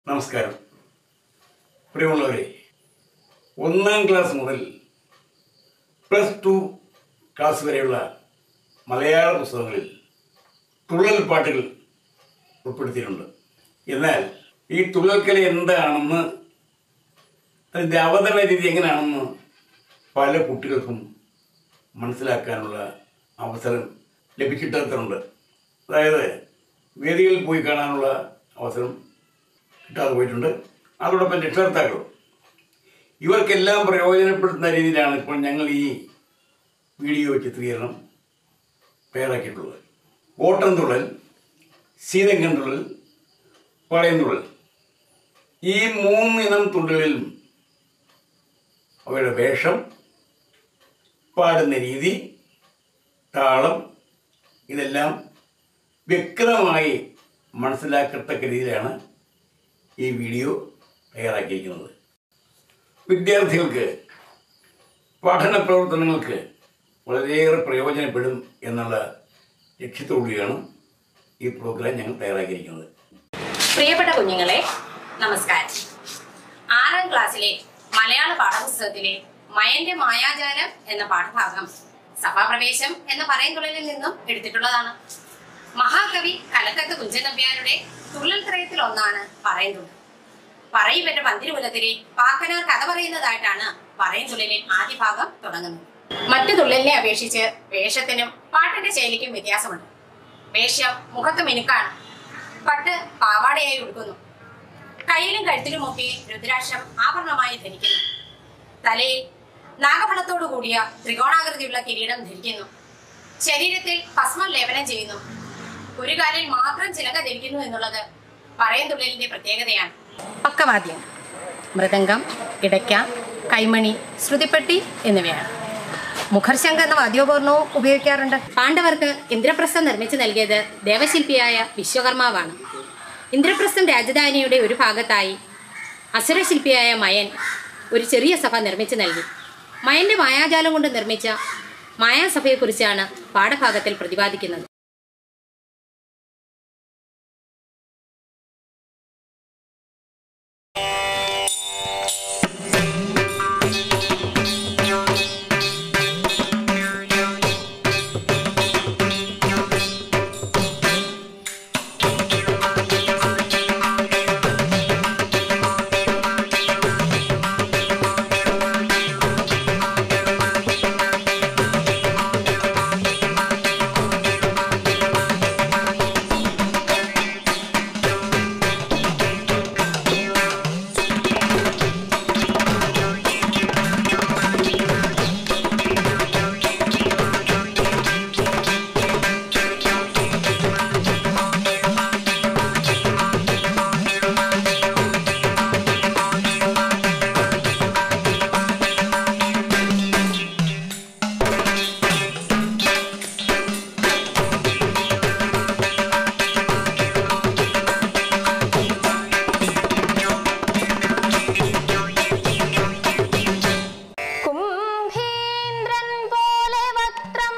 നമസ്കാരം പ്രിയമുള്ളവരെ ഒന്നാം ക്ലാസ് മുതൽ പ്ലസ് ടു ക്ലാസ് വരെയുള്ള മലയാള പുസ്തകങ്ങളിൽ തുള്ളൽ പാട്ടുകൾ ഉൾപ്പെടുത്തിയിട്ടുണ്ട് എന്നാൽ ഈ തുള്ളൽക്കല എന്താണെന്ന് അതിൻ്റെ അവതരണ രീതി എങ്ങനെയാണെന്ന് പല കുട്ടികൾക്കും മനസ്സിലാക്കാനുള്ള അവസരം ലഭിച്ചിട്ടുണ്ട് അതായത് വേദികളിൽ പോയി കാണാനുള്ള അവസരം കിട്ടാതെ പോയിട്ടുണ്ട് അതോടൊപ്പം രക്ഷകർത്താക്കളും ഇവർക്കെല്ലാം പ്രയോജനപ്പെടുത്തുന്ന രീതിയിലാണ് ഇപ്പോൾ ഞങ്ങൾ ഈ വീഡിയോ ചിത്രീകരണം തയ്യാറാക്കിയിട്ടുള്ളത് ഓട്ടം തുള്ളൽ ശീതങ്കൻ തുള്ളൽ പടയം തുള്ളൽ ഈ മൂന്നിനം തുള്ളലിലും അവയുടെ വേഷം പാടുന്ന രീതി താളം ഇതെല്ലാം വ്യക്തമായി മനസ്സിലാക്കത്തക്ക രീതിയിലാണ് ഈ വീഡിയോ തയ്യാറാക്കിയിരിക്കുന്നത് വിദ്യാർത്ഥികൾക്ക് പഠന പ്രവർത്തനങ്ങൾക്ക് വളരെയേറെ പ്രയോജനപ്പെടും എന്നുള്ള ലക്ഷ്യത്തോടുകൂടിയാണ് ഈ പ്രോഗ്രാം ഞങ്ങൾ തയ്യാറാക്കിയിരിക്കുന്നത് പ്രിയപ്പെട്ട കുഞ്ഞുങ്ങളെ നമസ്കാരം ആറാം ക്ലാസ്സിലെ മലയാള പാഠപുസ്തകത്തിലെ മയന്റെ മായാജാലം എന്ന പാഠഭാഗം സഭാപ്രവേശം എന്ന പറയുംതുള്ളലിൽ നിന്നും എടുത്തിട്ടുള്ളതാണ് മഹാകവി കലക്കത്ത് കുഞ്ചൻ നമ്പ്യാരുടെ തുള്ളൽ ത്രയത്തിൽ ഒന്നാണ് പറയുംതുള്ളൽ പറയിപ്പറ്റ പന്തിരുകുലത്തിലെ പാക്കനാർ കഥ പറയുന്നതായിട്ടാണ് പറയുംതുള്ളലിൽ ആദ്യ ഭാഗം തുടങ്ങുന്നത് മറ്റു തുള്ളലിനെ അപേക്ഷിച്ച് വേഷത്തിനും പാട്ടിന്റെ ശൈലിക്കും വ്യത്യാസമുണ്ട് വേഷം മുഖത്ത് മിനുക്കാണ് പട്ട് പാവാടയായി ഉടുക്കുന്നു കയ്യിലും കഴുത്തിലുമൊക്കെ രുദ്രാക്ഷം ആഭരണമായി ധരിക്കുന്നു തലയിൽ നാഗഫലത്തോടു കൂടിയ ത്രികോണാകൃതിയുള്ള കിരീടം ധരിക്കുന്നു ശരീരത്തിൽ ഭസ്മം ലേപനം ചെയ്യുന്നു ഒരു കാലിൽ മാത്രം ചിലങ്ക ധരിക്കുന്നു എന്നുള്ളത് പറയന്തുള്ളിലിന്റെ പ്രത്യേകതയാണ് പക്കവാദ്യം മൃദംഗം ഇടയ്ക്ക കൈമണി ശ്രുതിപ്പെട്ടി എന്നിവയാണ് മുഖർശങ്ക എന്ന വാദ്യോപകരണവും ഉപയോഗിക്കാറുണ്ട് പാണ്ഡവർക്ക് ഇന്ദ്രപ്രസ്ഥം നിർമ്മിച്ചു നൽകിയത് ദേവശില്പിയായ വിശ്വകർമാവാണ് ഇന്ദ്രപ്രസ്ഥം രാജധാനിയുടെ ഒരു ഭാഗത്തായി അസുരശില്പിയായ മയൻ ഒരു ചെറിയ സഭ നിർമ്മിച്ചു നൽകി മയന്റെ മായാജാലം കൊണ്ട് നിർമ്മിച്ച മായാസഭയെക്കുറിച്ചാണ് പാഠഭാഗത്തിൽ പ്രതിപാദിക്കുന്നത് കുംഭീന്ദ്രൻ പോലെ വക്രം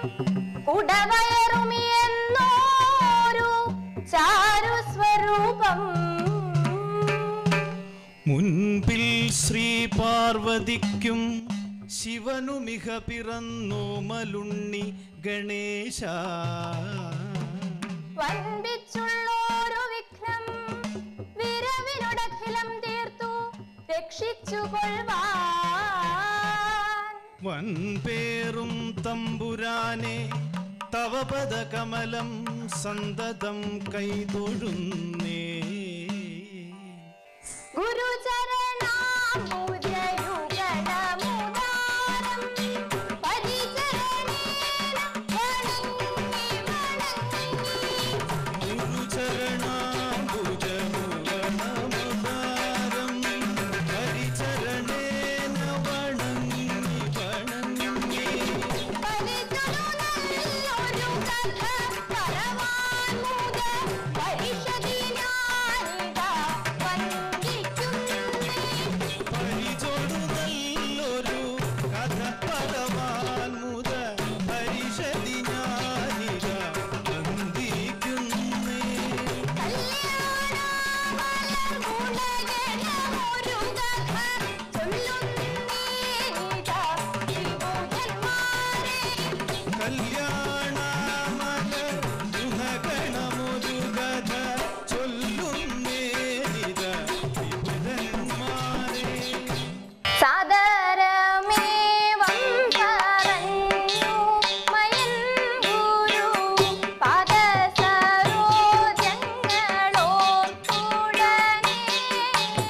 ഉടവയറുമിയെന്നോരു ചാരുസ്വരൂപം മുൻപിൽ ശ്രീ പാർവതിക്കും ശിവനുമിഹ പിറന്നു മലുണ്ണി ഗണേശ വൻപിച്ചുള്ളോരു വിഘ്നം വിരവിനൊടഖിലം തീർത്തു രക്ഷിച്ചുകൊള്ളുവാൻ വൻപേറും തമ്പുരാനെ തവ പദകമലം സന്തതം കൈതൊഴുന്നേ ഗുരുചരണാംബുജയുഗളമുദാരം പരിചരണേന വണങ്ങി വണങ്ങി ഗുരുചരണാംബുജമുഗളമുദാരം പരിചരണേന വണങ്ങി വണങ്ങി പരിചരണനല്ലൊരു കഥ പരമാത്മുക പരിഷദിനാ ഗുണഗണമൊരു കഥ ചൊല്ലുന്നീതാ വിഭൂതന്മാരെ കല്യാണമലർ ഗുണഗണമൊരു കഥ ചൊല്ലുന്നേരിത വിപുലന്മാരെ സാദരമേവം പറഞ്ഞു മയൻ ഗുരു പാദസരോജങ്ങളോടുടനെ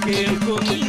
കേൾക്കുന്നു